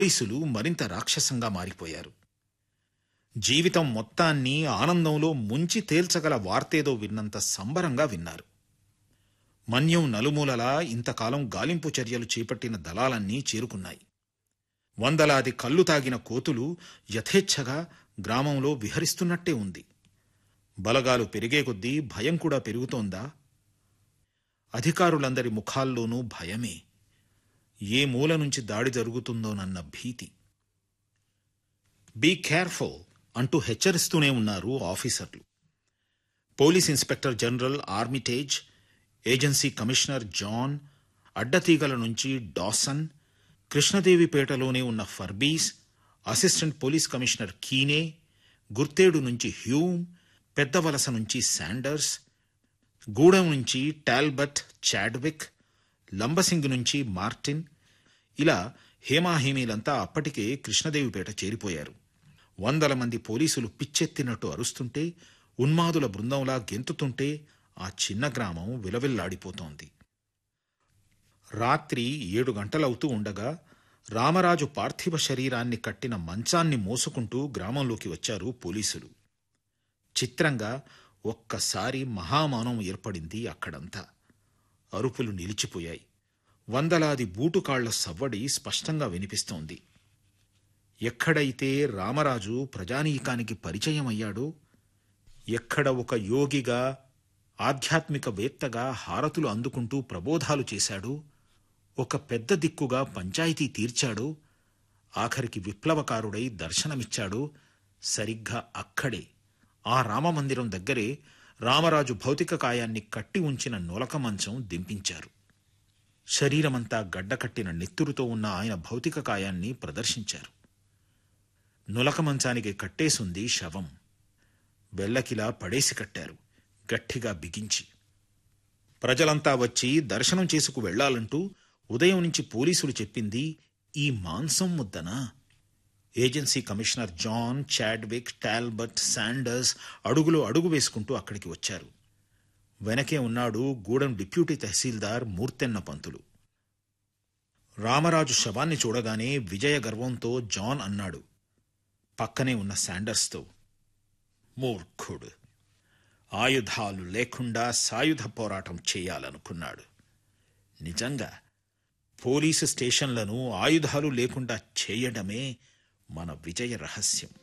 పోలీసులు మరింత రాక్షసంగా మారిపోయారు జీవితం మొత్తాన్ని ఆనందంలో ముంచి తేల్చగల వార్తేదో విన్నంత సంబరంగా విన్నారు మన్యం నలుమూలలా ఇంతకాలం గాలింపు చర్యలు చేపట్టిన దళాలన్నీ చేరుకున్నాయి వందలాది కళ్ళు తాగిన కోతులు యథేచ్ఛగా గ్రామంలో విహరిస్తున్నట్టే ఉంది బలగాలు పెరిగే కొద్దీ భయం కూడా పెరుగుతోందా అధికారులందరి ముఖాల్లోనూ భయమే ఏ మూల నుంచి దాడి జరుగుతుందోనన్న భీతి బీ కేర్ఫుల్ అంటూ హెచ్చరిస్తూనే ఉన్నారు ఆఫీసర్లు police inspector general Armitage agency commissioner John Addateegala నుంచి డాసన్ కృష్ణదేవిపేటలోనే ఉన్న Forbes assistant police commissioner Keane Gurthedu నుంచి హ్యూమ్ పెద్దవలస నుంచి శాండర్స్ గూడెం నుంచి టాల్బట్ చాడ్విక్ లంబసింగ్ నుంచి మార్టిన్ ఇలా హేమాహేమీలంతా అప్పటికే కృష్ణదేవిపేట చేరిపోయారు వందల మంది పోలీసులు పిచ్చెత్తినట్టు అరుస్తుంటే ఉన్మాదుల బృందంలా గెంతుతుంటే ఆ చిన్న గ్రామం విలవిల్లాడిపోతోంది రాత్రి ఏడు గంటలవుతూ ఉండగా రామరాజు పార్థివ శరీరాన్ని కట్టిన మంచాన్ని మోసుకుంటూ గ్రామంలోకి వచ్చారు పోలీసులు చిత్రంగా ఒక్కసారి మహామౌనం ఏర్పడింది అక్కడంతా అరుపులు నిలిచిపోయాయి వందలాది బూటుకాళ్ల సవ్వడి స్పష్టంగా వినిపిస్తోంది ఎక్కడైతే రామరాజు ప్రజానీకానికి పరిచయమయ్యాడో ఎక్కడ ఒక యోగిగా ఆధ్యాత్మికవేత్తగా హారతులు అందుకుంటూ ప్రబోధాలు చేశాడో ఒక పెద్ద దిక్కుగా పంచాయతీ తీర్చాడో ఆఖరికి విప్లవకారుడై దర్శనమిచ్చాడో సరిగ్గా అక్కడే ఆ రామమందిరం దగ్గరే రామరాజు భౌతిక కాయాన్ని కట్టి ఉంచిన నొలక మంచం దింపించారు శరీరమంతా గడ్డకట్టిన నెత్తురుతో ఉన్న ఆయన భౌతిక కాయాన్ని ప్రదర్శించారు నులక మంచానికి కట్టేసుంది శవం బెల్లకిలా పడేసి కట్టారు గట్టిగా బిగించి ప్రజలంతా వచ్చి దర్శనం చేసుకు వెళ్లాలంటూ ఉదయం నుంచి పోలీసులు చెప్పింది ఈ మాంసం ముద్దనా agency commissioner John Chadwick Talbert Sanders అడుగులో అడుగు వేసుకుంటూ అక్కడికి వచ్చారు వెనకే ఉన్నాడు గూడెం డిప్యూటీ తహసీల్దార్ మూర్తెన్న పంతులు రామరాజు శవాన్ని చూడగానే విజయ గర్వంతో జాన్ అన్నాడు పక్కనే ఉన్న శాండర్స్తో మూర్ఖుడు ఆయుధాలు లేకుండా సాయుధ పోరాటం చేయాలనుకున్నాడు నిజంగా పోలీసు స్టేషన్లను ఆయుధాలు లేకుండా చేయడమే మన విజయ రహస్యం